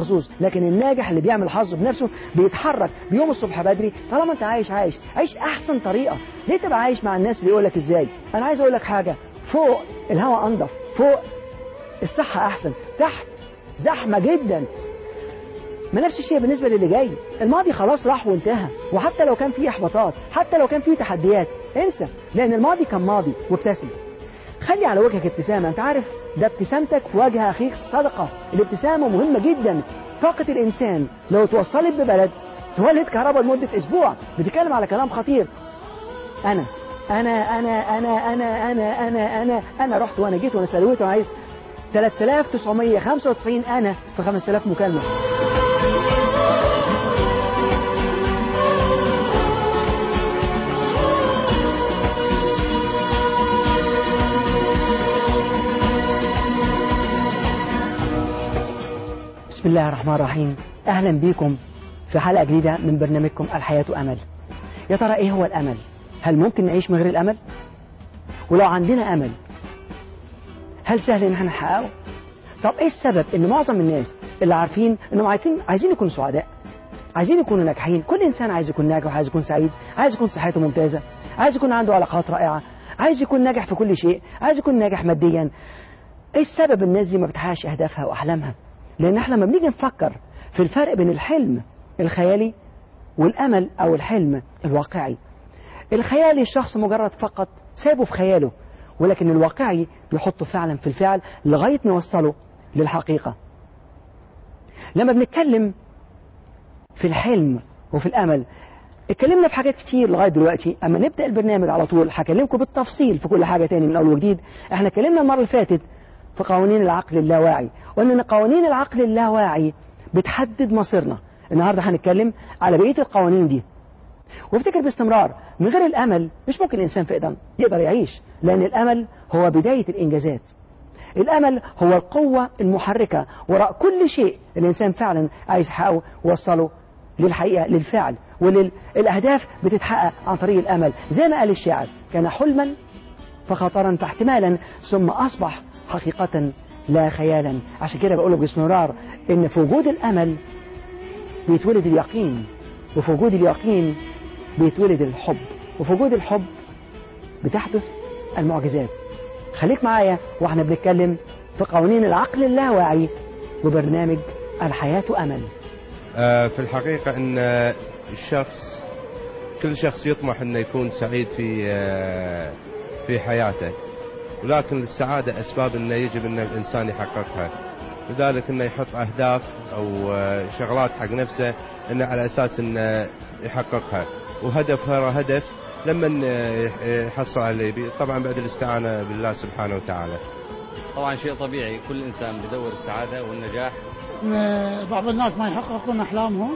الحظوظ لكن الناجح اللي بيعمل حظه بنفسه بيتحرك بيوم الصبح بدري طالما انت عايش عايش عيش احسن طريقه ليه تبقى عايش مع الناس اللي يقول لك ازاي انا عايز اقول لك حاجه فوق الهواء انضف فوق الصحه احسن تحت زحمه جدا ما نفس الشيء بالنسبة للي جاي الماضي خلاص راح وانتهى وحتى لو كان فيه احباطات حتى لو كان فيه تحديات انسى لان الماضي كان ماضي وابتسم خلي على وجهك ابتسامة انت عارف ده ابتسامتك في وجه اخيك صدقة الابتسامة مهمة جدا طاقة الانسان لو توصلت ببلد تولد كهرباء لمدة اسبوع بتتكلم على كلام خطير انا انا انا انا انا انا انا انا انا رحت وانا جيت وانا سلويت وانا عايز 3995 انا في 5000 مكالمة بسم الله الرحمن الرحيم أهلا بكم في حلقة جديدة من برنامجكم الحياة أمل يا ترى إيه هو الأمل هل ممكن نعيش من غير الأمل ولو عندنا أمل هل سهل إن احنا نحققه طب إيه السبب إن معظم الناس اللي عارفين إنهم عايزين عايزين يكونوا سعداء عايزين يكونوا ناجحين كل إنسان عايز يكون ناجح وعايز يكون سعيد عايز يكون صحته ممتازة عايز يكون عنده علاقات رائعة عايز يكون ناجح في كل شيء عايز يكون ناجح ماديا ايه السبب الناس دي ما بتحققش اهدافها واحلامها لان احنا لما بنيجي نفكر في الفرق بين الحلم الخيالي والامل او الحلم الواقعي الخيالي الشخص مجرد فقط سايبه في خياله ولكن الواقعي بيحطه فعلا في الفعل لغايه ما يوصله للحقيقه لما بنتكلم في الحلم وفي الامل اتكلمنا في حاجات كتير لغايه دلوقتي اما نبدا البرنامج على طول هكلمكم بالتفصيل في كل حاجه تاني من اول وجديد احنا اتكلمنا المره اللي فاتت في قوانين العقل اللاواعي وان ان قوانين العقل اللاواعي بتحدد مصيرنا النهارده هنتكلم على بقيه القوانين دي وافتكر باستمرار من غير الامل مش ممكن الانسان فعلا يقدر يعيش لان الامل هو بدايه الانجازات الامل هو القوه المحركه وراء كل شيء الانسان فعلا عايز يحققه ويوصله للحقيقه للفعل والاهداف بتتحقق عن طريق الامل زي ما قال الشاعر كان حلما فخطرا فاحتمالا ثم اصبح حقيقة لا خيالا عشان كده بقول لك باستمرار ان في وجود الامل بيتولد اليقين وفي وجود اليقين بيتولد الحب وفي وجود الحب بتحدث المعجزات خليك معايا واحنا بنتكلم في قوانين العقل اللاواعي وبرنامج الحياة أمل آه، في الحقيقة أن الشخص كل شخص يطمح أنه يكون سعيد في آه، في حياته ولكن السعادة أسباب أنه يجب أن الإنسان يحققها لذلك أنه يحط أهداف أو آه، شغلات حق نفسه أنه على أساس أنه يحققها وهدف ورا هدف لما يحصل على اللي يبي طبعا بعد الاستعانة بالله سبحانه وتعالى طبعا شيء طبيعي كل انسان بيدور السعاده والنجاح إن بعض الناس ما يحققون احلامهم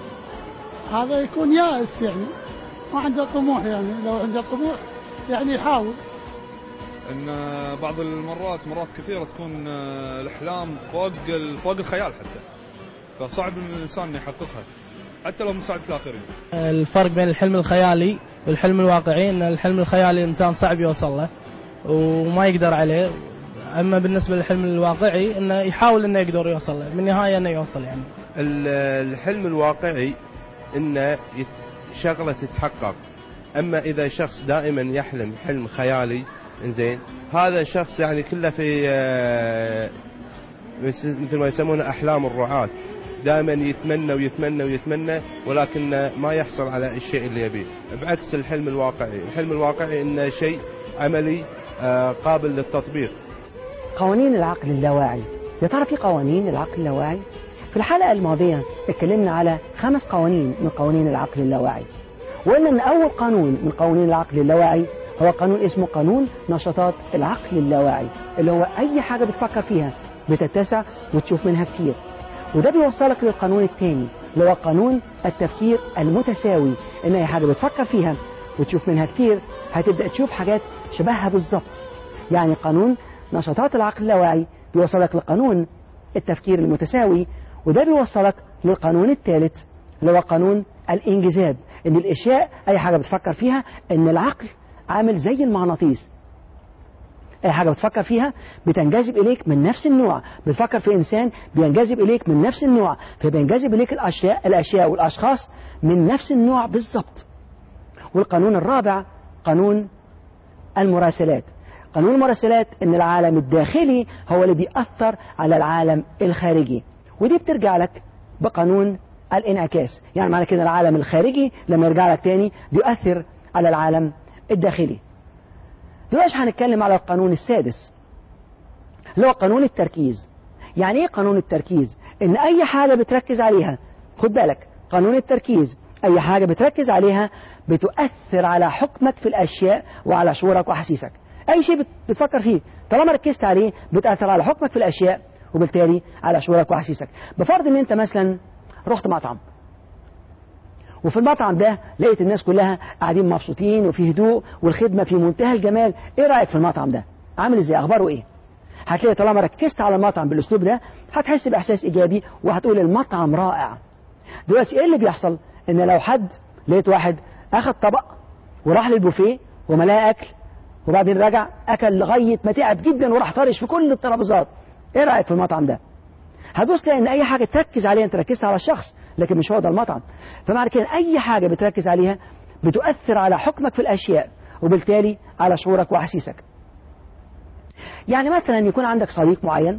هذا يكون يائس يعني ما عنده طموح يعني لو عنده طموح يعني يحاول ان بعض المرات مرات كثيره تكون الاحلام فوق ال- فوق الخيال حتى فصعب ان الانسان إنه يحققها حتى لو مساعدة الاخرين الفرق بين الحلم الخيالي والحلم الواقعي ان الحلم الخيالي الانسان صعب يوصل له وما يقدر عليه اما بالنسبه للحلم الواقعي انه يحاول انه يقدر يوصل له بالنهايه انه يوصل يعني ال- الحلم الواقعي انه يت- شغله تتحقق اما اذا شخص دائما يحلم حلم خيالي انزين هذا شخص يعني كله في آه، مس- مثل ما يسمونه احلام الرعاة دائما يتمنى ويتمنى ويتمنى ولكن ما يحصل على الشيء اللي يبيه بعكس الحلم الواقعي الحلم الواقعي انه شيء عملي آه، قابل للتطبيق قوانين العقل اللاواعي يا ترى في قوانين العقل اللاواعي في الحلقة الماضية اتكلمنا على خمس قوانين من قوانين العقل اللاواعي وقلنا ان اول قانون من قوانين العقل اللاواعي هو قانون اسمه قانون نشاطات العقل اللاواعي اللي هو اي حاجة بتفكر فيها بتتسع وتشوف منها كتير وده بيوصلك للقانون الثاني اللي هو قانون التفكير المتساوي ان اي حاجة بتفكر فيها وتشوف منها كتير هتبدأ تشوف حاجات شبهها بالظبط يعني قانون نشاطات العقل اللاواعي بيوصلك لقانون التفكير المتساوي وده بيوصلك للقانون الثالث اللي هو قانون الانجذاب ان الاشياء اي حاجه بتفكر فيها ان العقل عامل زي المغناطيس أي حاجة بتفكر فيها بتنجذب إليك من نفس النوع بتفكر في إنسان بينجذب إليك من نفس النوع فبينجذب إليك الأشياء الأشياء والأشخاص من نفس النوع بالضبط والقانون الرابع قانون المراسلات قانون المراسلات ان العالم الداخلي هو اللي بيأثر على العالم الخارجي ودي بترجع لك بقانون الانعكاس يعني معنى كده العالم الخارجي لما يرجع لك تاني بيؤثر على العالم الداخلي دلوقتي هنتكلم على القانون السادس اللي هو قانون التركيز يعني ايه قانون التركيز ان اي حاجة بتركز عليها خد بالك قانون التركيز اي حاجة بتركز عليها بتؤثر على حكمك في الاشياء وعلى شعورك واحاسيسك اي شيء بتفكر فيه طالما ركزت عليه بتأثر على حكمك في الاشياء وبالتالي على شعورك واحاسيسك بفرض ان انت مثلا رحت مطعم وفي المطعم ده لقيت الناس كلها قاعدين مبسوطين وفي هدوء والخدمة في منتهى الجمال ايه رأيك في المطعم ده عامل ازاي اخباره ايه هتلاقي طالما ركزت على المطعم بالاسلوب ده هتحس باحساس ايجابي وهتقول المطعم رائع دلوقتي ايه اللي بيحصل ان لو حد لقيت واحد اخذ طبق وراح للبوفيه وملاه اكل وبعدين رجع اكل لغايه ما تعب جدا وراح طرش في كل الترابيزات ايه رايك في المطعم ده هتبص تلاقي ان اي حاجه تركز عليها انت ركزت على الشخص لكن مش هو ده المطعم فمعنى كده اي حاجه بتركز عليها بتؤثر على حكمك في الاشياء وبالتالي على شعورك واحاسيسك يعني مثلا يكون عندك صديق معين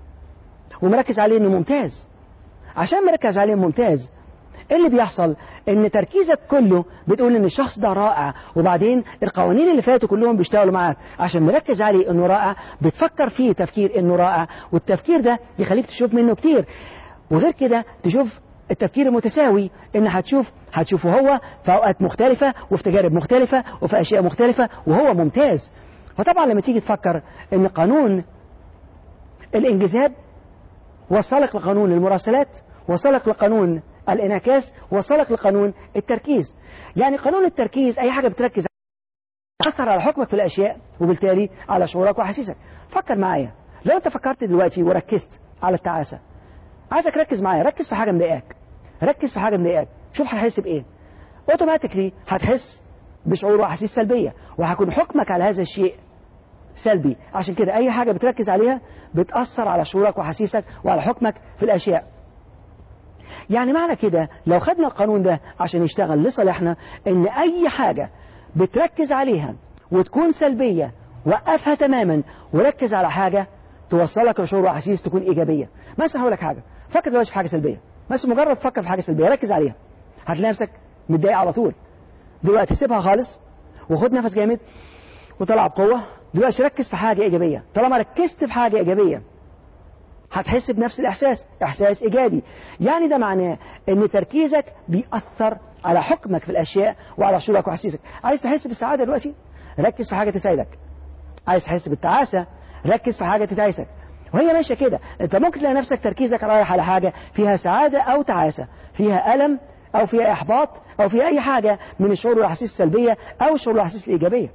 ومركز عليه انه ممتاز عشان مركز عليه ممتاز ايه اللي بيحصل ان تركيزك كله بتقول ان الشخص ده رائع وبعدين القوانين اللي فاتوا كلهم بيشتغلوا معاك عشان مركز عليه انه رائع بتفكر فيه تفكير انه رائع والتفكير ده يخليك تشوف منه كتير وغير كده تشوف التفكير المتساوي ان هتشوف هتشوفه هو في اوقات مختلفه وفي تجارب مختلفه وفي اشياء مختلفه وهو ممتاز فطبعا لما تيجي تفكر ان قانون الانجذاب وصلك لقانون المراسلات وصلك لقانون الانعكاس وصلك لقانون التركيز يعني قانون التركيز اي حاجه بتركز تأثر على حكمك في الاشياء وبالتالي على شعورك واحاسيسك فكر معايا لو انت فكرت دلوقتي وركزت على التعاسه عايزك ركز معايا ركز في حاجه مضايقاك ركز في حاجه مضايقاك شوف هتحس بايه اوتوماتيكلي هتحس بشعور واحاسيس سلبيه وهيكون حكمك على هذا الشيء سلبي عشان كده اي حاجه بتركز عليها بتاثر على شعورك واحاسيسك وعلى حكمك في الاشياء يعني معنى كده لو خدنا القانون ده عشان يشتغل لصالحنا ان اي حاجة بتركز عليها وتكون سلبية وقفها تماما وركز على حاجة توصلك لشعور واحاسيس تكون ايجابية مثلا هقول لك حاجة فكر دلوقتي في حاجة سلبية بس مجرد فكر في حاجة سلبية ركز عليها هتلاقي نفسك متضايق على طول دلوقتي سيبها خالص وخد نفس جامد وطلع بقوة دلوقتي ركز في حاجة إيجابية طالما ركزت في حاجة إيجابية هتحس بنفس الإحساس إحساس إيجابي يعني ده معناه أن تركيزك بيأثر على حكمك في الأشياء وعلى شعورك وأحاسيسك عايز تحس بالسعادة دلوقتي ركز في حاجة تسعدك عايز تحس بالتعاسة ركز في حاجة تتعسك وهي ماشية كده انت ممكن تلاقي نفسك تركيزك رايح على حاجة فيها سعادة أو تعاسة فيها ألم أو فيها إحباط أو فيها أي حاجة من الشعور والأحاسيس السلبية أو الشعور والأحاسيس الإيجابية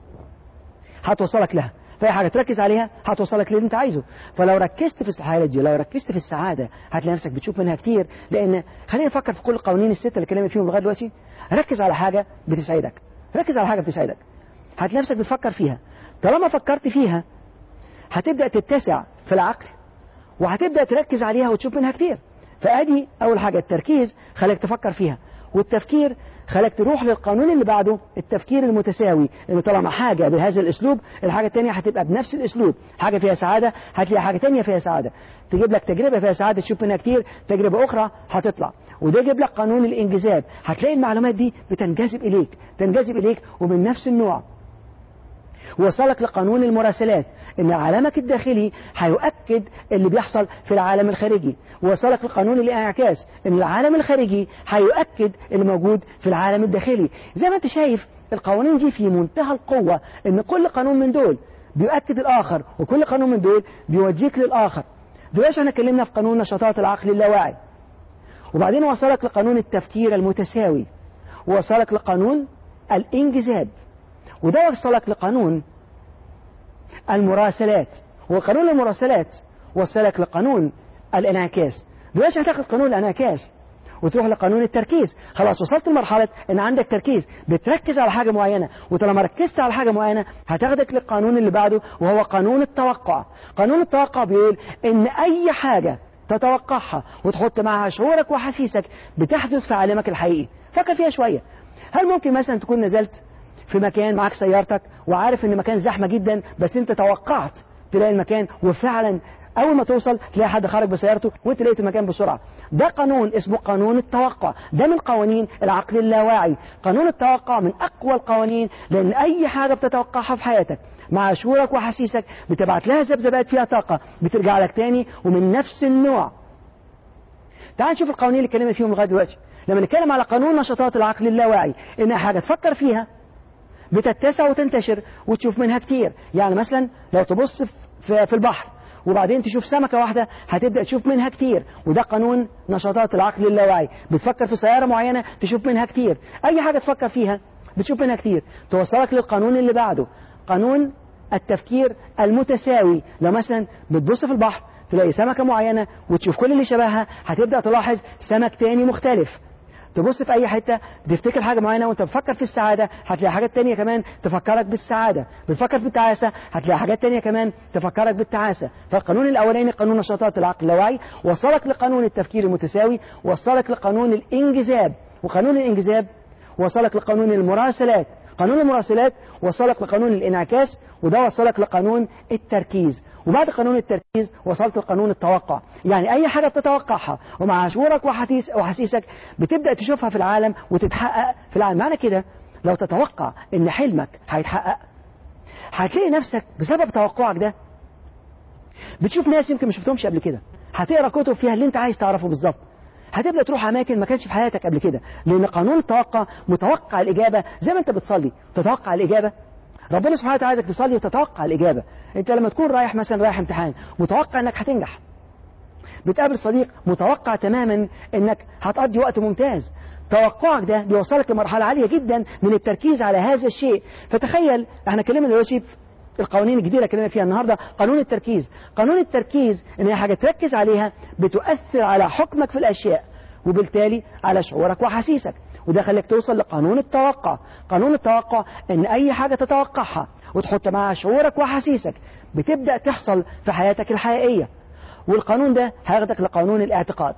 هتوصلك لها فأي حاجة تركز عليها هتوصلك للي انت عايزه فلو ركزت في الحالة دي لو ركزت في السعادة هتلاقي نفسك بتشوف منها كتير لأن خلينا نفكر في كل القوانين الستة اللي كلامي فيهم لغاية دلوقتي ركز على حاجة بتسعدك ركز على حاجة بتسعدك هتلاقي نفسك بتفكر فيها طالما فكرت فيها هتبدأ تتسع في العقل وهتبدأ تركز عليها وتشوف منها كتير فأدي أول حاجة التركيز خليك تفكر فيها والتفكير خليك تروح للقانون اللي بعده التفكير المتساوي ان طالما حاجة بهذا الاسلوب الحاجة التانية هتبقى بنفس الاسلوب حاجة فيها سعادة هتلاقي حاجة تانية فيها سعادة تجيب لك تجربة فيها سعادة تشوف منها كتير تجربة اخرى هتطلع وده يجيب لك قانون الانجذاب هتلاقي المعلومات دي بتنجذب اليك تنجذب اليك ومن نفس النوع وصلك لقانون المراسلات ان عالمك الداخلي هيؤكد اللي بيحصل في العالم الخارجي وصلك لقانون الانعكاس ان العالم الخارجي هيؤكد اللي موجود في العالم الداخلي زي ما انت شايف القوانين دي في منتهى القوة ان كل قانون من دول بيؤكد الاخر وكل قانون من دول بيوجهك للاخر دلوقتي احنا اتكلمنا في قانون نشاطات العقل اللاواعي وبعدين وصلك لقانون التفكير المتساوي وصلك لقانون الانجذاب وده وصلك لقانون المراسلات وقانون المراسلات وصلك لقانون الانعكاس دلوقتي هتاخد قانون الانعكاس وتروح لقانون التركيز خلاص وصلت لمرحلة ان عندك تركيز بتركز على حاجة معينة وطالما ركزت على حاجة معينة هتاخدك للقانون اللي بعده وهو قانون التوقع قانون التوقع بيقول ان اي حاجة تتوقعها وتحط معها شعورك وحسيسك بتحدث في عالمك الحقيقي فكر فيها شوية هل ممكن مثلا تكون نزلت في مكان معاك سيارتك وعارف ان مكان زحمة جدا بس انت توقعت تلاقي المكان وفعلا اول ما توصل تلاقي حد خرج بسيارته وانت لقيت المكان بسرعه ده قانون اسمه قانون التوقع ده من قوانين العقل اللاواعي قانون التوقع من اقوى القوانين لان اي حاجه بتتوقعها في حياتك مع شعورك وحسيسك بتبعت لها ذبذبات فيها طاقه بترجع لك تاني ومن نفس النوع تعال نشوف القوانين اللي اتكلمنا فيهم لغايه دلوقتي لما نتكلم على قانون نشاطات العقل اللاواعي انها حاجه تفكر فيها بتتسع وتنتشر وتشوف منها كتير يعني مثلا لو تبص في, في البحر وبعدين تشوف سمكة واحدة هتبدأ تشوف منها كتير وده قانون نشاطات العقل اللاواعي بتفكر في سيارة معينة تشوف منها كتير أي حاجة تفكر فيها بتشوف منها كتير توصلك للقانون اللي بعده قانون التفكير المتساوي لو مثلا بتبص في البحر تلاقي سمكة معينة وتشوف كل اللي شبهها هتبدأ تلاحظ سمك تاني مختلف تبص في اي حته تفتكر حاجه معينه وانت بتفكر في السعاده هتلاقي حاجات تانية كمان تفكرك بالسعاده بتفكر في التعاسه هتلاقي حاجات تانية كمان تفكرك بالتعاسه فالقانون الاولاني قانون نشاطات العقل اللاواعي وصلك لقانون التفكير المتساوي وصلك لقانون الانجذاب وقانون الانجذاب وصلك لقانون المراسلات قانون المراسلات وصلك لقانون الانعكاس وده وصلك لقانون التركيز وبعد قانون التركيز وصلت لقانون التوقع يعني أي حاجة بتتوقعها ومع شعورك وحسيس وحسيسك بتبدأ تشوفها في العالم وتتحقق في العالم معنى كده لو تتوقع ان حلمك هيتحقق هتلاقي نفسك بسبب توقعك ده بتشوف ناس يمكن ما شفتهمش قبل كده هتقرا كتب فيها اللي انت عايز تعرفه بالظبط هتبدا تروح اماكن ما كانش في حياتك قبل كده لان قانون التوقع متوقع الاجابه زي ما انت بتصلي تتوقع الاجابه ربنا سبحانه وتعالى عايزك تصلي وتتوقع الاجابه انت لما تكون رايح مثلا رايح امتحان متوقع انك هتنجح بتقابل صديق متوقع تماما انك هتقضي وقت ممتاز توقعك ده بيوصلك لمرحلة عالية جدا من التركيز على هذا الشيء فتخيل احنا اتكلمنا دلوقتي في القوانين الجديدة اللي اتكلمنا فيها النهاردة قانون التركيز قانون التركيز ان هي حاجة تركز عليها بتؤثر على حكمك في الاشياء وبالتالي على شعورك وحسيسك وده خليك توصل لقانون التوقع قانون التوقع ان اي حاجة تتوقعها وتحط معها شعورك وحسيسك بتبدأ تحصل في حياتك الحقيقية والقانون ده هياخدك لقانون الاعتقاد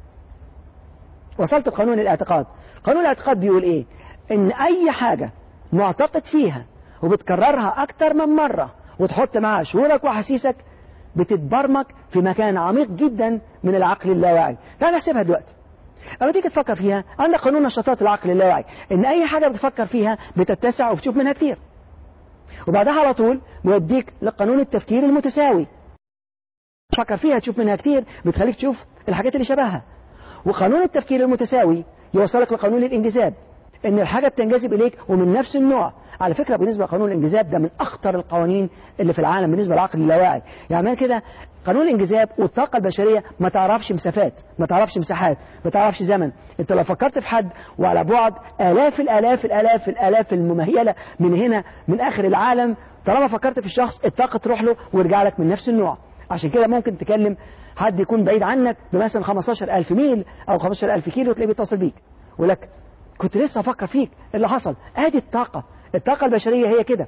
وصلت لقانون الاعتقاد قانون الاعتقاد بيقول ايه ان اي حاجة معتقد فيها وبتكررها اكتر من مرة وتحط معها شعورك وحسيسك بتتبرمج في مكان عميق جدا من العقل اللاواعي تعال نحسبها دلوقتي لما تيجي تفكر فيها عندك قانون نشاطات العقل اللاواعي ان اي حاجة بتفكر فيها بتتسع وبتشوف منها كتير وبعدها على طول بيوديك لقانون التفكير المتساوي تفكر فيها تشوف منها كتير بتخليك تشوف الحاجات اللي شبهها وقانون التفكير المتساوي يوصلك لقانون الانجذاب ان الحاجة بتنجذب اليك ومن نفس النوع على فكرة بالنسبة لقانون الانجذاب ده من اخطر القوانين اللي في العالم بالنسبة للعقل اللاواعي يعني كده قانون الانجذاب والطاقة البشرية ما تعرفش مسافات ما تعرفش مساحات ما تعرفش زمن انت لو فكرت في حد وعلى بعد الاف الالاف الالاف الالاف الممهيلة من هنا من اخر العالم طالما فكرت في الشخص الطاقة تروح له ويرجع لك من نفس النوع عشان كده ممكن تكلم حد يكون بعيد عنك بمثلا 15000 ميل او 15000 كيلو وتلاقيه بيتصل بيك يقول لك كنت لسه افكر فيك اللي حصل ادي الطاقة الطاقة البشرية هي كده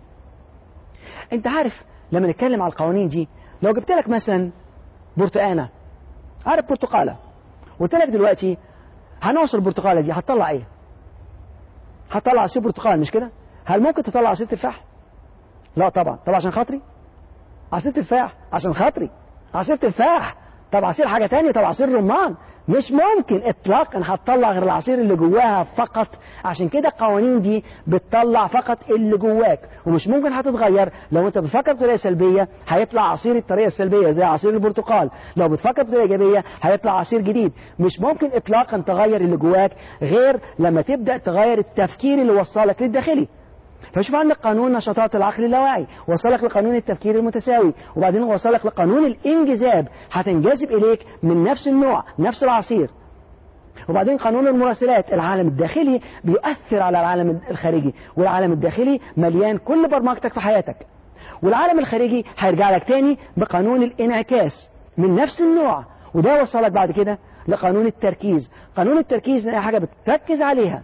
انت عارف لما نتكلم على القوانين دي لو جبت لك مثلا برتقانة عارف برتقالة قلت لك دلوقتي هنعصر البرتقالة دي هتطلع ايه هتطلع عصير برتقال مش كده هل ممكن تطلع عصير تفاح لا طبعا طبعا عشان خاطري عصير تفاح عشان خاطري عصير تفاح طب عصير حاجة تانية طب عصير رمان مش ممكن اطلاقا هتطلع غير العصير اللي جواها فقط عشان كده القوانين دي بتطلع فقط اللي جواك ومش ممكن هتتغير لو انت بتفكر بطريقه سلبيه هيطلع عصير الطريقه السلبيه زي عصير البرتقال لو بتفكر بطريقه ايجابيه هيطلع عصير جديد مش ممكن اطلاقا تغير اللي جواك غير لما تبدا تغير التفكير اللي وصلك للداخلي فشوف عندك قانون نشاطات العقل اللاواعي وصلك لقانون التفكير المتساوي وبعدين وصلك لقانون الانجذاب هتنجذب اليك من نفس النوع نفس العصير وبعدين قانون المراسلات العالم الداخلي بيؤثر على العالم الخارجي والعالم الداخلي مليان كل برمجتك في حياتك والعالم الخارجي هيرجع لك تاني بقانون الانعكاس من نفس النوع وده وصلك بعد كده لقانون التركيز قانون التركيز إن أي حاجة بتركز عليها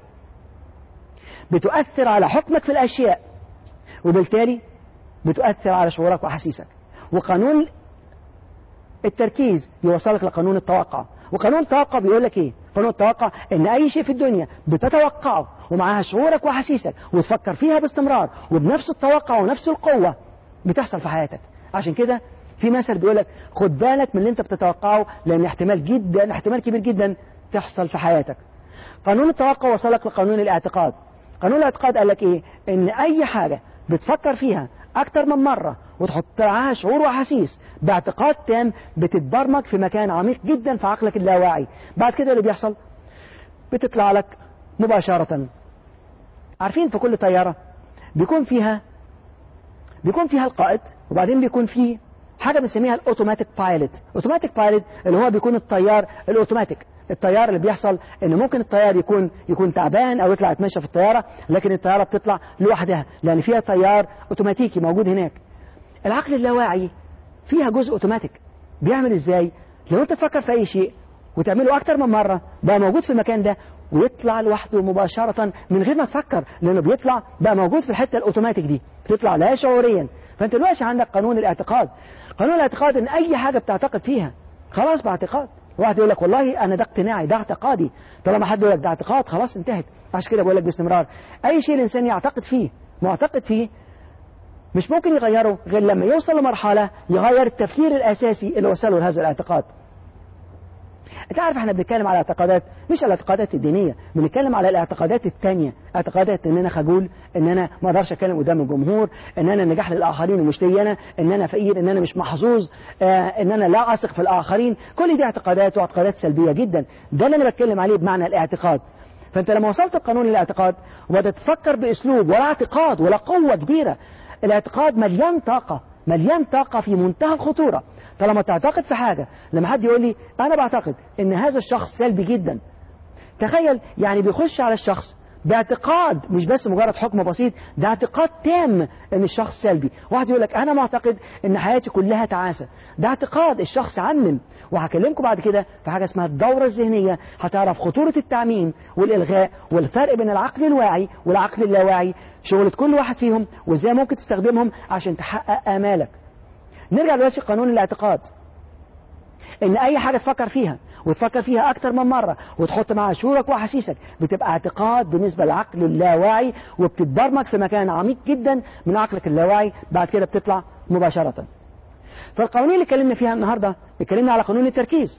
بتؤثر على حكمك في الأشياء وبالتالي بتؤثر على شعورك وأحاسيسك وقانون التركيز يوصلك لقانون التوقع وقانون التوقع بيقول لك ايه قانون التوقع ان اي شيء في الدنيا بتتوقعه ومعها شعورك واحاسيسك وتفكر فيها باستمرار وبنفس التوقع ونفس القوة بتحصل في حياتك عشان كده في مثل بيقول لك خد بالك من اللي انت بتتوقعه لان احتمال جدا احتمال كبير جدا تحصل في حياتك قانون التوقع وصلك لقانون الاعتقاد قانون الاعتقاد قال لك ايه ان اي حاجة بتفكر فيها اكتر من مرة وتحط معاها شعور واحاسيس باعتقاد تام بتتبرمج في مكان عميق جدا في عقلك اللاواعي بعد كده اللي بيحصل بتطلع لك مباشرة عارفين في كل طيارة بيكون فيها بيكون فيها القائد وبعدين بيكون فيه حاجة بنسميها الاوتوماتيك بايلوت اوتوماتيك بايلوت اللي هو بيكون الطيار الاوتوماتيك الطيار اللي بيحصل ان ممكن الطيار يكون يكون تعبان او يطلع يتمشى في الطيارة لكن الطيارة بتطلع لوحدها لان فيها طيار اوتوماتيكي موجود هناك العقل اللاواعي فيها جزء اوتوماتيك بيعمل ازاي لو انت تفكر في اي شيء وتعمله اكتر من مرة بقى موجود في المكان ده ويطلع لوحده مباشرة من غير ما تفكر لانه بيطلع بقى موجود في الحتة الاوتوماتيك دي بتطلع لا شعوريا فانت دلوقتي عندك قانون الاعتقاد قانون الاعتقاد ان اي حاجة بتعتقد فيها خلاص باعتقاد واحد يقول لك والله انا ده اقتناعي ده اعتقادي طالما حد يقول لك ده اعتقاد خلاص انتهت عشان كده بقول لك باستمرار اي شيء الانسان يعتقد فيه معتقد فيه مش ممكن يغيره غير لما يوصل لمرحلة يغير التفكير الأساسي اللي وصله لهذا الاعتقاد انت عارف احنا بنتكلم على اعتقادات مش على الاعتقادات الدينية بنتكلم على الاعتقادات التانية اعتقادات ان انا خجول ان انا ما اقدرش اتكلم قدام الجمهور ان انا نجاح للاخرين ومش لي انا ان انا فقير ان انا مش محظوظ آه ان انا لا اثق في الاخرين كل دي اعتقادات واعتقادات سلبية جدا ده اللي انا بتكلم عليه بمعنى الاعتقاد فانت لما وصلت لقانون الاعتقاد وبدأت تفكر باسلوب ولا اعتقاد ولا قوة كبيرة الاعتقاد مليان طاقة مليان طاقة في منتهى الخطورة طالما تعتقد في حاجة لما حد يقول لي أنا بعتقد إن هذا الشخص سلبي جدا تخيل يعني بيخش على الشخص باعتقاد مش بس مجرد حكم بسيط ده اعتقاد تام ان الشخص سلبي واحد يقول لك انا معتقد ان حياتي كلها تعاسة ده اعتقاد الشخص عمم وهكلمكم بعد كده في حاجة اسمها الدورة الذهنية هتعرف خطورة التعميم والإلغاء والفرق بين العقل الواعي والعقل اللاواعي شغلة كل واحد فيهم وازاي ممكن تستخدمهم عشان تحقق آمالك نرجع دلوقتي لقانون الاعتقاد ان اي حاجة تفكر فيها وتفكر فيها اكتر من مرة وتحط معها شعورك واحاسيسك بتبقى اعتقاد بالنسبة للعقل اللاواعي وبتتبرمج في مكان عميق جدا من عقلك اللاواعي بعد كده بتطلع مباشرة فالقوانين اللي اتكلمنا فيها النهاردة اتكلمنا على قانون التركيز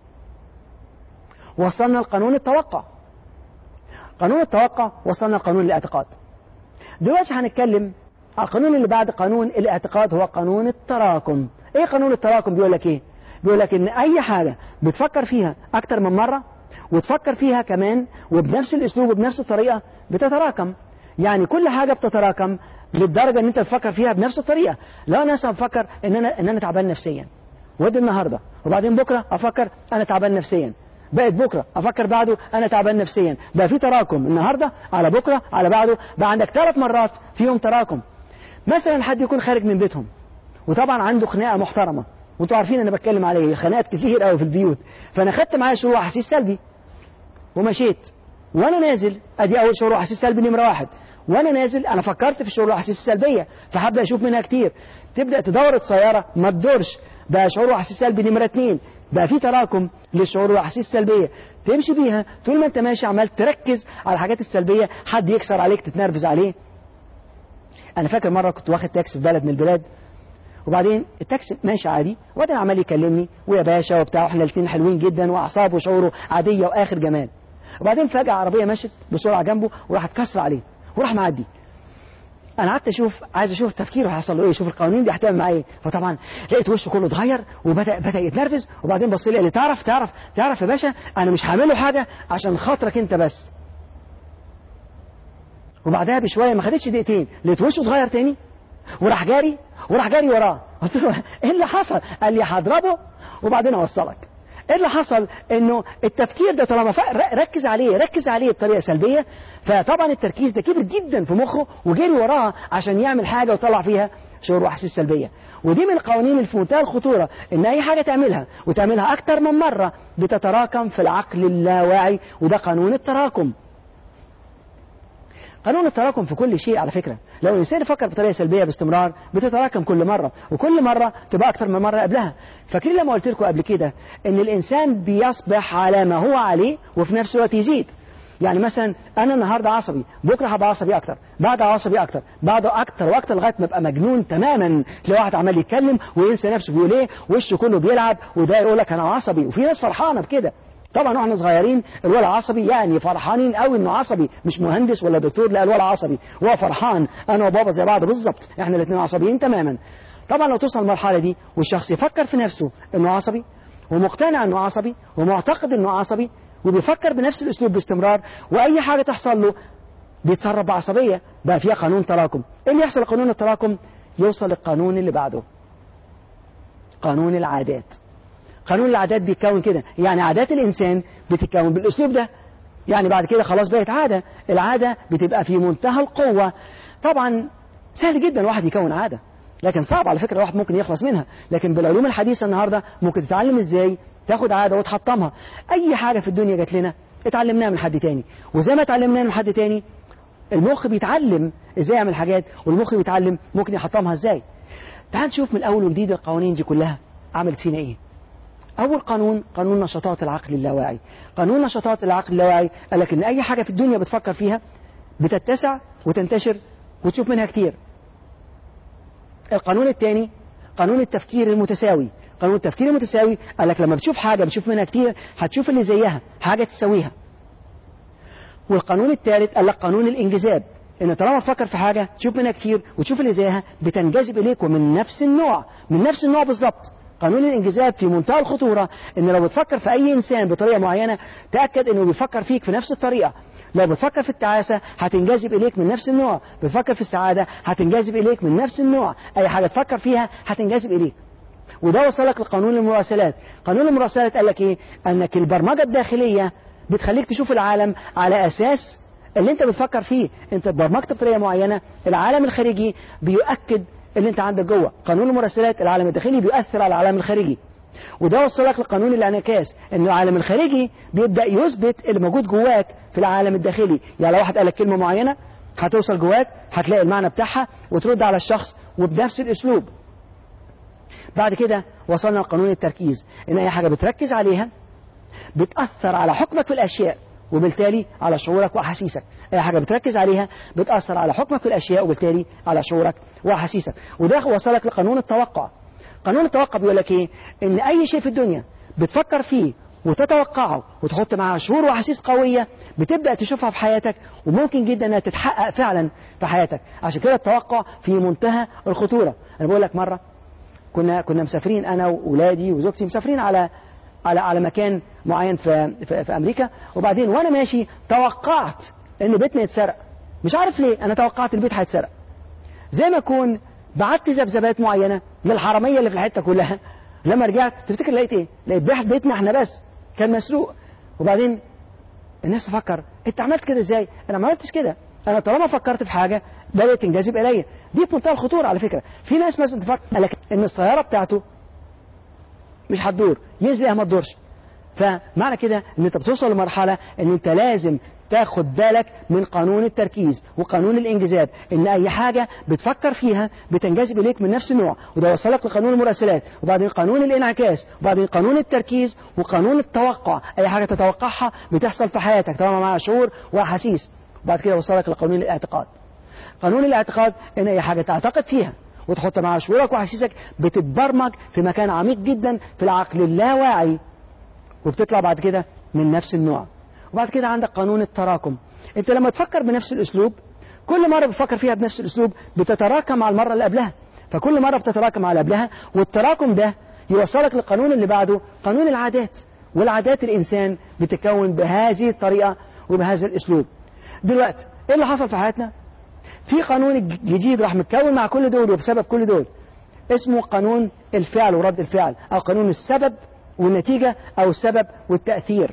وصلنا لقانون التوقع قانون التوقع وصلنا لقانون الاعتقاد دلوقتي هنتكلم على القانون اللي بعد قانون الاعتقاد هو قانون التراكم ايه قانون التراكم بيقول لك ايه بيقول لك ان اي حاجة بتفكر فيها اكتر من مرة وتفكر فيها كمان وبنفس الاسلوب وبنفس الطريقة بتتراكم يعني كل حاجة بتتراكم للدرجة ان انت تفكر فيها بنفس الطريقة لو انا مثلا بفكر ان انا ان انا تعبان نفسيا ودي النهاردة وبعدين بكرة افكر انا تعبان نفسيا بقت بكرة افكر بعده انا تعبان نفسيا بقى في تراكم النهاردة على بكرة على بعده بقى عندك ثلاث مرات فيهم تراكم مثلا حد يكون خارج من بيتهم وطبعا عنده خناقة محترمة وانتوا عارفين انا بتكلم على ايه خناقات كتير قوي في البيوت فانا خدت معايا شعور احاسيس سلبي ومشيت وانا نازل ادي اول شعور احاسيس سلبي نمره واحد وانا نازل انا فكرت في الشعور الاحاسيس السلبيه فهبدا اشوف منها كتير تبدا تدور السياره ما تدورش بقى شعور احاسيس سلبي نمره اتنين بقى في تراكم للشعور والاحاسيس السلبيه تمشي بيها طول ما انت ماشي عمال تركز على الحاجات السلبيه حد يكسر عليك تتنرفز عليه انا فاكر مره كنت واخد تاكسي في بلد من البلاد وبعدين التاكسي ماشي عادي وبعدين عمال يكلمني ويا باشا وبتاع واحنا الاثنين حلوين جدا واعصابه وشعوره عاديه واخر جمال وبعدين فجاه عربيه مشت بسرعه جنبه وراحت كسر عليه وراح معدي انا قعدت اشوف عايز اشوف تفكيره هيحصل له ايه شوف القوانين دي هتعمل معاه ايه فطبعا لقيت وشه كله اتغير وبدا بدا يتنرفز وبعدين بص لي قال لي تعرف تعرف تعرف يا باشا انا مش هعمل له حاجه عشان خاطرك انت بس وبعدها بشويه ما خدتش دقيقتين لقيت وشه اتغير تاني وراح جاري وراح جاري وراه قلت له ايه اللي حصل قال لي هضربه وبعدين اوصلك ايه اللي حصل انه التفكير ده طالما ف- ر- ركز عليه ركز عليه بطريقه سلبيه فطبعا التركيز ده كبر جدا في مخه وجري وراها عشان يعمل حاجه ويطلع فيها شعور واحاسيس سلبيه ودي من القوانين اللي في منتهى الخطوره ان اي حاجه تعملها وتعملها اكتر من مره بتتراكم في العقل اللاواعي وده قانون التراكم قانون التراكم في كل شيء على فكرة لو الإنسان يفكر بطريقة سلبية باستمرار بتتراكم كل مرة وكل مرة تبقى أكتر من مرة قبلها فاكرين لما قلت لكم قبل كده إن الإنسان بيصبح على ما هو عليه وفي نفس الوقت يزيد يعني مثلا أنا النهاردة عصبي بكرة هبقى عصبي أكتر بعد عصبي أكتر بعده أكتر وأكتر لغاية ما أبقى مجنون تماما تلاقي واحد عمال يتكلم وينسى نفسه بيقول إيه وشه كله بيلعب وده يقول لك أنا عصبي وفي ناس فرحانة بكده طبعا واحنا صغيرين الولد عصبي يعني فرحانين قوي انه عصبي مش مهندس ولا دكتور لا الولد عصبي وهو فرحان انا وبابا زي بعض بالظبط احنا الاثنين عصبيين تماما طبعا لو توصل المرحله دي والشخص يفكر في نفسه انه عصبي ومقتنع انه عصبي ومعتقد انه عصبي وبيفكر بنفس الاسلوب باستمرار واي حاجه تحصل له بيتصرف بعصبيه بقى فيها قانون تراكم ايه اللي يحصل قانون التراكم يوصل للقانون اللي بعده قانون العادات قانون العادات بيتكون كده يعني عادات الإنسان بتتكون بالأسلوب ده يعني بعد كده خلاص بقت عادة العادة بتبقى في منتهى القوة طبعا سهل جدا الواحد يكون عادة لكن صعب على فكرة الواحد ممكن يخلص منها لكن بالعلوم الحديثة النهاردة ممكن تتعلم ازاي تاخد عادة وتحطمها أي حاجة في الدنيا جات لنا اتعلمناها من حد تاني وزي ما اتعلمناها من حد تاني المخ بيتعلم ازاي يعمل حاجات والمخ بيتعلم ممكن يحطمها ازاي تعال نشوف من اول وجديد القوانين دي كلها عملت فينا ايه أول قانون قانون نشاطات العقل اللاواعي قانون نشاطات العقل اللاواعي قال لك إن أي حاجة في الدنيا بتفكر فيها بتتسع وتنتشر وتشوف منها كتير القانون الثاني قانون التفكير المتساوي قانون التفكير المتساوي قال لك لما بتشوف حاجة بتشوف منها كتير هتشوف اللي زيها حاجة تساويها والقانون الثالث قال لك قانون الانجذاب ان طالما تفكر في حاجة تشوف منها كتير وتشوف اللي زيها بتنجذب اليك ومن نفس النوع من نفس النوع بالظبط قانون الانجذاب في منتهى الخطورة ان لو بتفكر في اي انسان بطريقة معينة تأكد انه بيفكر فيك في نفس الطريقة لو بتفكر في التعاسة هتنجذب اليك من نفس النوع بتفكر في السعادة هتنجذب اليك من نفس النوع اي حاجة تفكر فيها هتنجذب اليك وده وصلك لقانون المراسلات قانون المراسلات قال لك ايه انك البرمجة الداخلية بتخليك تشوف العالم على اساس اللي انت بتفكر فيه انت اتبرمجت بطريقة معينة العالم الخارجي بيؤكد اللي انت عندك جوه قانون المراسلات العالم الداخلي بيؤثر على العالم الخارجي وده وصلك لقانون الانعكاس ان العالم الخارجي بيبدا يثبت اللي موجود جواك في العالم الداخلي يعني لو واحد قال لك كلمه معينه هتوصل جواك هتلاقي المعنى بتاعها وترد على الشخص وبنفس الاسلوب بعد كده وصلنا لقانون التركيز ان اي حاجه بتركز عليها بتاثر على حكمك في الاشياء وبالتالي على شعورك واحاسيسك اي حاجه بتركز عليها بتاثر على حكمك في الاشياء وبالتالي على شعورك واحاسيسك وده وصلك لقانون التوقع قانون التوقع بيقول لك ايه ان اي شيء في الدنيا بتفكر فيه وتتوقعه وتحط معاه شعور واحاسيس قويه بتبدا تشوفها في حياتك وممكن جدا انها تتحقق فعلا في حياتك عشان كده التوقع في منتهى الخطوره انا بقول لك مره كنا كنا مسافرين انا واولادي وزوجتي مسافرين على على على مكان معين في في, في امريكا وبعدين وانا ماشي توقعت ان بيتنا يتسرق مش عارف ليه انا توقعت البيت هيتسرق زي ما اكون بعت ذبذبات معينه للحراميه اللي في الحته كلها لما رجعت تفتكر لقيت ايه؟ لقيت بيت بيتنا احنا بس كان مسروق وبعدين الناس تفكر انت عملت كده ازاي؟ انا ما عملتش كده انا طالما فكرت في حاجه بدات تنجذب اليا دي في منتهى الخطوره على فكره في ناس مثلا تفكر لك ان السياره بتاعته مش هتدور ينزل ما تدورش فمعنى كده ان انت بتوصل لمرحله ان انت لازم تاخد بالك من قانون التركيز وقانون الانجذاب ان اي حاجه بتفكر فيها بتنجذب اليك من نفس النوع وده وصلك لقانون المراسلات وبعدين قانون الانعكاس وبعدين قانون التركيز وقانون التوقع اي حاجه تتوقعها بتحصل في حياتك طالما معها شعور واحاسيس وبعد كده وصلك لقانون الاعتقاد قانون الاعتقاد ان اي حاجه تعتقد فيها وتحط معاها شعورك واحاسيسك بتتبرمج في مكان عميق جدا في العقل اللاواعي وبتطلع بعد كده من نفس النوع وبعد كده عندك قانون التراكم انت لما تفكر بنفس الاسلوب كل مرة بتفكر فيها بنفس الاسلوب بتتراكم على المرة اللي قبلها فكل مرة بتتراكم على قبلها والتراكم ده يوصلك للقانون اللي بعده قانون العادات والعادات الانسان بتتكون بهذه الطريقة وبهذا الاسلوب دلوقتي ايه اللي حصل في حياتنا في قانون جديد راح متكون مع كل دول وبسبب كل دول اسمه قانون الفعل ورد الفعل او قانون السبب والنتيجة أو السبب والتأثير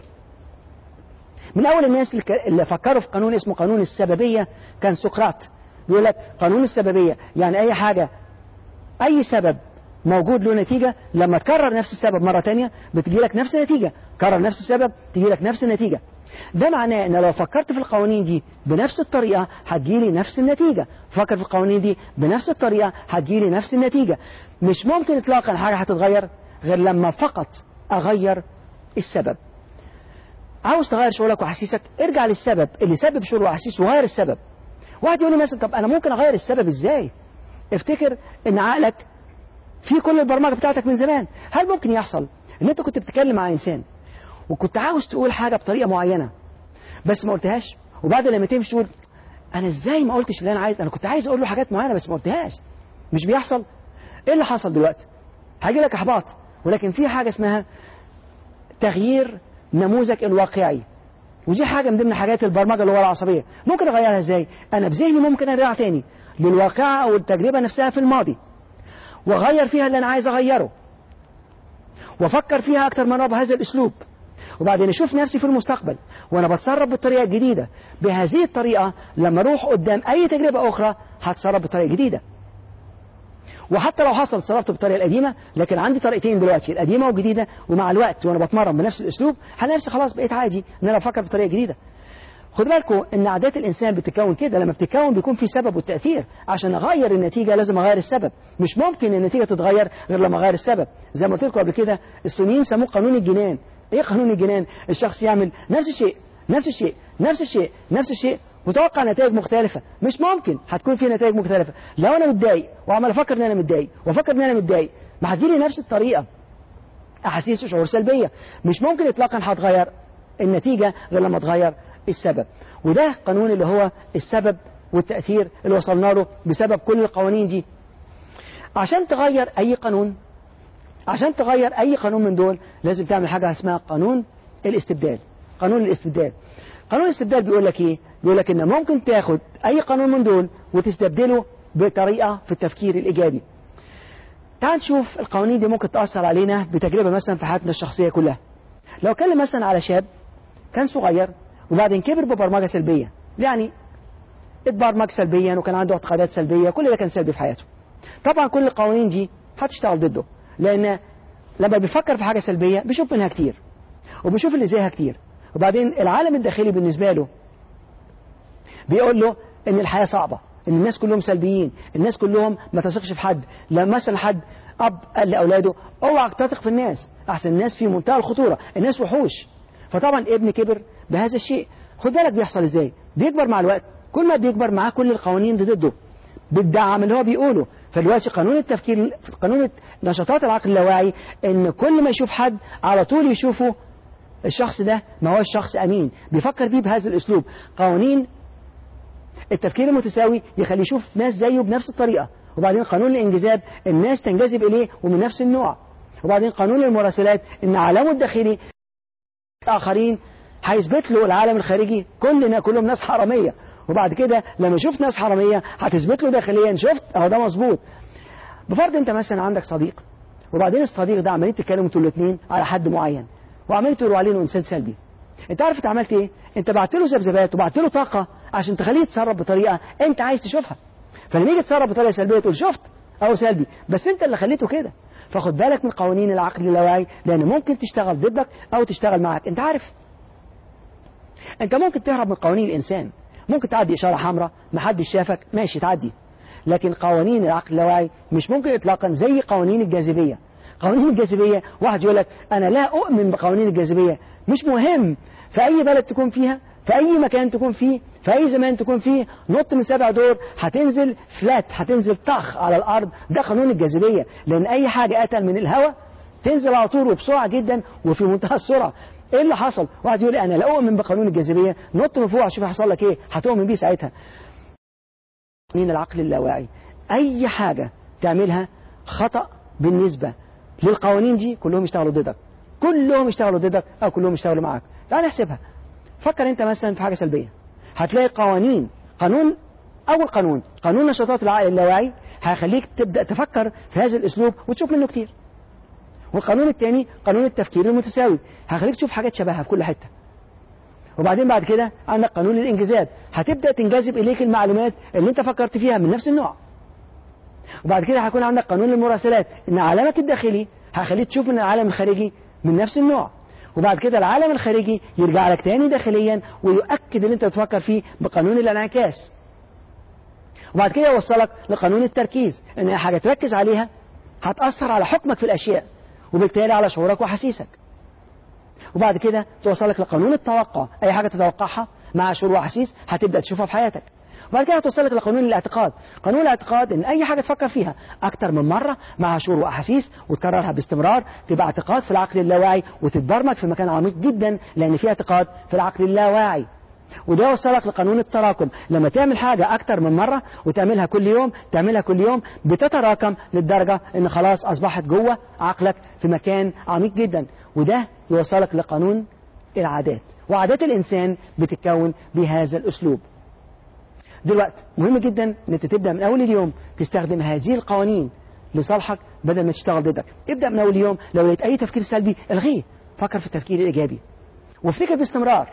من أول الناس اللي ك- اللي فكروا في قانون اسمه قانون السببية كان سقراط بيقول لك قانون السببية يعني أي حاجة أي سبب موجود له نتيجة لما تكرر نفس السبب مرة تانية بتجي لك نفس النتيجة كرر نفس السبب تجي لك نفس النتيجة ده معناه ان لو فكرت في القوانين دي بنفس الطريقة هتجيلي نفس النتيجة فكر في القوانين دي بنفس الطريقة هتجيلي نفس النتيجة مش ممكن اطلاقا حاجة هتتغير غير لما فقط اغير السبب عاوز تغير شعورك واحاسيسك ارجع للسبب اللي سبب شعور واحاسيس وغير السبب واحد يقول لي مثلا طب انا ممكن اغير السبب ازاي افتكر ان عقلك في كل البرمجه بتاعتك من زمان هل ممكن يحصل ان انت كنت بتتكلم مع انسان وكنت عاوز تقول حاجه بطريقه معينه بس ما قلتهاش وبعد لما تمشي تقول انا ازاي ما قلتش اللي انا عايز انا كنت عايز اقول له حاجات معينه بس ما قلتهاش مش بيحصل ايه اللي حصل دلوقتي هيجي لك احباط ولكن في حاجه اسمها تغيير نموذج الواقعي ودي حاجه من ضمن حاجات البرمجه اللي هو العصبيه ممكن اغيرها ازاي انا بذهني ممكن ارجع تاني للواقعه او التجربه نفسها في الماضي واغير فيها اللي انا عايز اغيره وافكر فيها اكتر من مره بهذا الاسلوب وبعدين اشوف نفسي في المستقبل وانا بتصرف بالطريقه الجديده بهذه الطريقه لما اروح قدام اي تجربه اخرى هتصرف بطريقه جديده وحتى لو حصل اتصرفت بالطريقه القديمه لكن عندي طريقتين دلوقتي القديمه والجديده ومع الوقت وانا بتمرن بنفس الاسلوب هلاقي نفسي خلاص بقيت عادي ان انا افكر بطريقه جديده خد بالكم ان عادات الانسان بتتكون كده لما بتتكون بيكون في سبب والتاثير عشان اغير النتيجه لازم اغير السبب مش ممكن النتيجه تتغير غير لما اغير السبب زي ما قلت لكم قبل كده الصينيين سموه قانون الجنان ايه قانون الجنان الشخص يعمل نفس الشيء نفس الشيء نفس الشيء نفس الشيء وتوقع نتائج مختلفة مش ممكن هتكون في نتائج مختلفة لو انا متضايق وعمال افكر ان انا متضايق وافكر ان انا متضايق ما هتجيلي نفس الطريقة احاسيس وشعور سلبية مش ممكن اطلاقا هتغير النتيجة غير لما تغير السبب وده قانون اللي هو السبب والتأثير اللي وصلنا له بسبب كل القوانين دي عشان تغير أي قانون عشان تغير أي قانون من دول لازم تعمل حاجة اسمها قانون الاستبدال قانون الاستبدال قانون الاستبدال بيقول لك ايه بيقول لك ان ممكن تاخد اي قانون من دول وتستبدله بطريقة في التفكير الايجابي تعال نشوف القوانين دي ممكن تأثر علينا بتجربة مثلا في حياتنا الشخصية كلها لو اتكلم مثلا على شاب كان صغير وبعدين كبر ببرمجة سلبية يعني اتبرمج سلبيا وكان عنده اعتقادات سلبية كل ده كان سلبي في حياته طبعا كل القوانين دي هتشتغل ضده لأن لما بيفكر في حاجة سلبية بيشوف منها كتير وبيشوف اللي زيها كتير وبعدين العالم الداخلي بالنسبة له بيقول له ان الحياة صعبة ان الناس كلهم سلبيين الناس كلهم ما تثقش في حد لما مثلا حد اب قال لاولاده اوعى تثق في الناس احسن الناس في منتهى الخطورة الناس وحوش فطبعا ابن كبر بهذا الشيء خد بالك بيحصل ازاي بيكبر مع الوقت كل ما بيكبر معاه كل القوانين دي ضده بالدعم اللي هو بيقوله فدلوقتي قانون التفكير قانون نشاطات العقل اللاواعي ان كل ما يشوف حد على طول يشوفه الشخص ده ما هوش شخص امين بيفكر فيه بهذا الاسلوب قوانين التفكير المتساوي يخليه يشوف ناس زيه بنفس الطريقه وبعدين قانون الانجذاب الناس تنجذب اليه ومن نفس النوع وبعدين قانون المراسلات ان عالمه الداخلي اخرين هيثبت له العالم الخارجي كلنا كلهم ناس حراميه وبعد كده لما شفت ناس حراميه هتثبت له داخليا شفت اهو ده مظبوط بفرض انت مثلا عندك صديق وبعدين الصديق ده عمالين تتكلموا انتوا الاثنين على حد معين وعمالين تقولوا عليه انه انسان سلبي انت عارف انت عملت ايه انت بعت له ذبذبات وبعت له طاقه عشان تخليه يتصرف بطريقه انت عايز تشوفها فلما يجي يتصرف بطريقه سلبيه تقول شفت اهو سلبي بس انت اللي خليته كده فخد بالك من قوانين العقل اللاواعي لان ممكن تشتغل ضدك او تشتغل معك انت عارف انت ممكن تهرب من قوانين الانسان ممكن تعدي اشاره حمراء محدش شافك ماشي تعدي لكن قوانين العقل اللاواعي مش ممكن اطلاقا زي قوانين الجاذبيه قوانين الجاذبيه واحد يقول لك انا لا اؤمن بقوانين الجاذبيه مش مهم في اي بلد تكون فيها في اي مكان تكون فيه في اي زمان تكون فيه نط من سبع دور هتنزل فلات هتنزل طخ على الارض ده قانون الجاذبيه لان اي حاجه اتقل من الهواء تنزل على طول وبسرعه جدا وفي منتهى السرعه ايه اللي حصل واحد يقول لي انا لا اؤمن بقانون الجاذبيه نط من فوق شوف هيحصل لك ايه هتؤمن بيه ساعتها قوانين العقل اللاواعي اي حاجه تعملها خطا بالنسبه للقوانين دي كلهم يشتغلوا ضدك كلهم يشتغلوا ضدك او كلهم يشتغلوا معاك تعال نحسبها فكر انت مثلا في حاجه سلبيه هتلاقي قوانين قانون اول قانون قانون نشاطات العقل اللاواعي هيخليك تبدا تفكر في هذا الاسلوب وتشوف منه كتير والقانون الثاني قانون التفكير المتساوي هخليك تشوف حاجات شبهها في كل حته وبعدين بعد كده عندك قانون الانجذاب هتبدا تنجذب اليك المعلومات اللي انت فكرت فيها من نفس النوع وبعد كده هيكون عندك قانون المراسلات ان عالمك الداخلي هيخليك تشوف من العالم الخارجي من نفس النوع وبعد كده العالم الخارجي يرجع لك تاني داخليا ويؤكد اللي انت بتفكر فيه بقانون الانعكاس وبعد كده يوصلك لقانون التركيز ان اي حاجه تركز عليها هتاثر على حكمك في الاشياء وبالتالي على شعورك وحسيسك وبعد كده توصلك لقانون التوقع اي حاجه تتوقعها مع شعور واحاسيس هتبدا تشوفها في حياتك وبعد كده هتوصلك لقانون الاعتقاد قانون الاعتقاد ان اي حاجه تفكر فيها اكتر من مره مع شعور واحاسيس وتكررها باستمرار تبقى اعتقاد في العقل اللاواعي وتتبرمج في مكان عميق جدا لان في اعتقاد في العقل اللاواعي وده يوصلك لقانون التراكم لما تعمل حاجة أكتر من مرة وتعملها كل يوم تعملها كل يوم بتتراكم للدرجة إن خلاص أصبحت جوه عقلك في مكان عميق جدا وده يوصلك لقانون العادات وعادات الإنسان بتتكون بهذا الأسلوب دلوقتي مهم جدا ان انت تبدا من اول اليوم تستخدم هذه القوانين لصالحك بدل ما تشتغل ضدك ابدا من اول اليوم لو لقيت اي تفكير سلبي الغيه فكر في التفكير الايجابي وافتكر باستمرار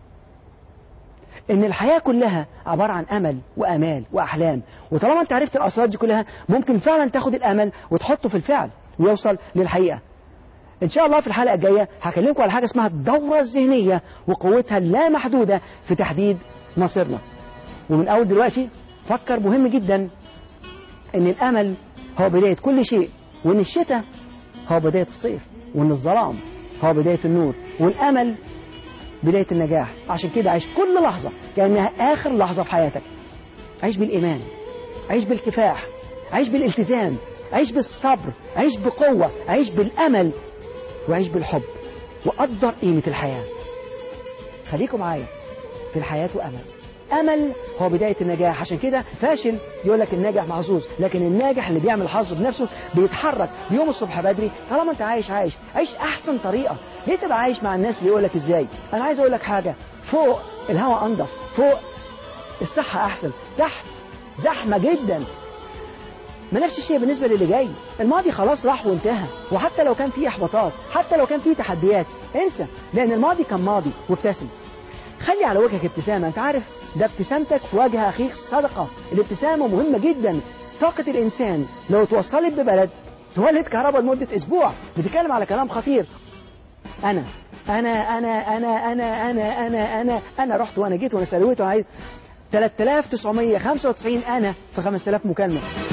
ان الحياه كلها عباره عن امل وامال واحلام وطالما انت عرفت الاسرار دي كلها ممكن فعلا تاخد الامل وتحطه في الفعل ويوصل للحقيقه ان شاء الله في الحلقه الجايه هكلمكم على حاجه اسمها الدوره الذهنيه وقوتها اللامحدوده في تحديد مصيرنا ومن أول دلوقتي فكر مهم جدا إن الأمل هو بداية كل شيء وإن الشتاء هو بداية الصيف وإن الظلام هو بداية النور والأمل بداية النجاح عشان كده عيش كل لحظة كأنها آخر لحظة في حياتك عيش بالإيمان عيش بالكفاح عيش بالالتزام عيش بالصبر عيش بقوة عيش بالأمل وعيش بالحب وقدر قيمة الحياة خليكم معايا في الحياة وأمل امل هو بدايه النجاح عشان كده فاشل يقول لك الناجح محظوظ لكن الناجح اللي بيعمل حظه بنفسه بيتحرك يوم الصبح بدري طالما انت عايش عايش عيش احسن طريقه ليه تبقى عايش مع الناس اللي يقول لك ازاي انا عايز اقول لك حاجه فوق الهواء انضف فوق الصحه احسن تحت زحمه جدا ما نفس الشيء بالنسبه للي جاي الماضي خلاص راح وانتهى وحتى لو كان فيه احباطات حتى لو كان فيه تحديات انسى لان الماضي كان ماضي وابتسم خلي على وجهك ابتسامة انت عارف ده ابتسامتك في وجه اخيك صدقة الابتسامة مهمة جدا طاقة الانسان لو توصلت ببلد تولد كهرباء لمدة اسبوع بتتكلم على كلام خطير انا انا انا انا انا انا انا انا انا رحت وانا جيت وانا سويت وانا عايز 3995 انا في 5000 مكالمة